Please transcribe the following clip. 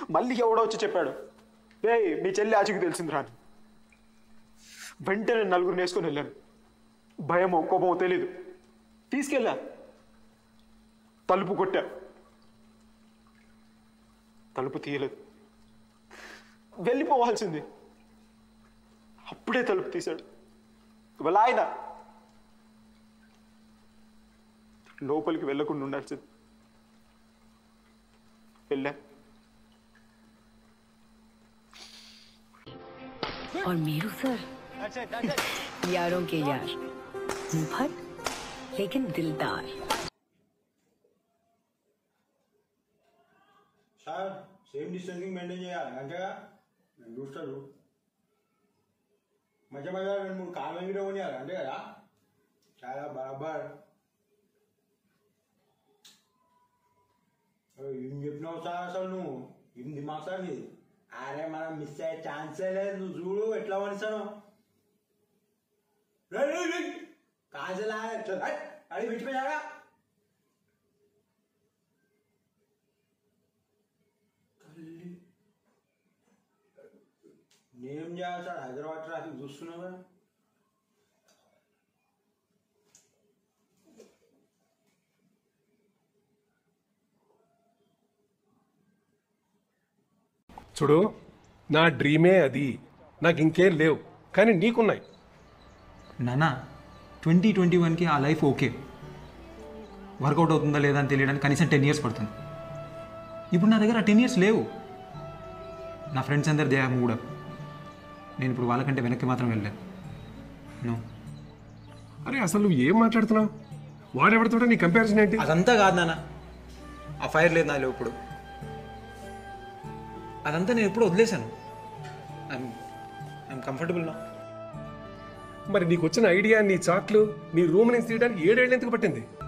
మళ్ళీ ఎవడో వచ్చి చెప్పాడు రే మీ చెల్లి ఆచకి తెలిసిందిరా అని వెంటనే నలుగురిని వేసుకొని వెళ్ళాను భయమో కోపమో తెలీదు తీసుకెళ్ళా తలుపు కొట్టా తలుపు తీయలేదు వెళ్ళిపోవాల్సింది అప్పుడే తలుపు తీశాడు వాళ్ళ ఆయన లోపలికి వెళ్ళకుండా ఉండాల్సింది వెళ్ళా और मीरू सर यारों के यार मुफत लेकिन दिलदार సార్ సేమ్ డిస్టెన్సింగ్ మెయింటైన్ చేయాలి అంతేగా నేను చూస్తాడు మధ్య మధ్య రెండు మూడు కాలం కూడా కొనియాలి అంతే కదా చాలా బరాబర్ ఓయ్, ఏం చెప్పినావు సార్ అసలు నువ్వు ఏం దిమాగ్ సార్ నీది అరే మనం మిస్ అయ్యే ఛాన్సే లేదు నువ్వు చూడు ఎట్లా వనిస్తాను కాన్సల్ అడిగి విడిచిపోయాగా నేనేం చేయాలి సార్ హైదరాబాద్ ట్రాఫిక్ చూస్తున్నావా చూడు నా డ్రీమే అది నాకు ఇంకేం లేవు కానీ నీకున్నాయి నానా ట్వంటీ ట్వంటీ వన్కి ఆ లైఫ్ ఓకే వర్కౌట్ అవుతుందా లేదా అని తెలియడానికి కనీసం టెన్ ఇయర్స్ పడుతుంది ఇప్పుడు నా దగ్గర టెన్ ఇయర్స్ లేవు నా ఫ్రెండ్స్ అందరు దే హ్యావ్ మూడ్ నేను ఇప్పుడు వాళ్ళకంటే వెనక్కి మాత్రం వెళ్ళాను నో అరే అసలు నువ్వు ఏం మాట్లాడుతున్నావు వాడెవరితో నీ కంపారిజన్ ఏంటి అదంతా కాదు నాన్న ఆ ఫైర్ లేదు నాలో ఇప్పుడు అదంతా నేను ఎప్పుడు వదిలేశాను ఐఎమ్ ఐఎమ్ కంఫర్టబుల్ నా మరి నీకు వచ్చిన ఐడియా నీ చాట్లు నీ రూమ్ నుంచి తీయడానికి ఏడేళ్ళు ఎందుకు పట్టింది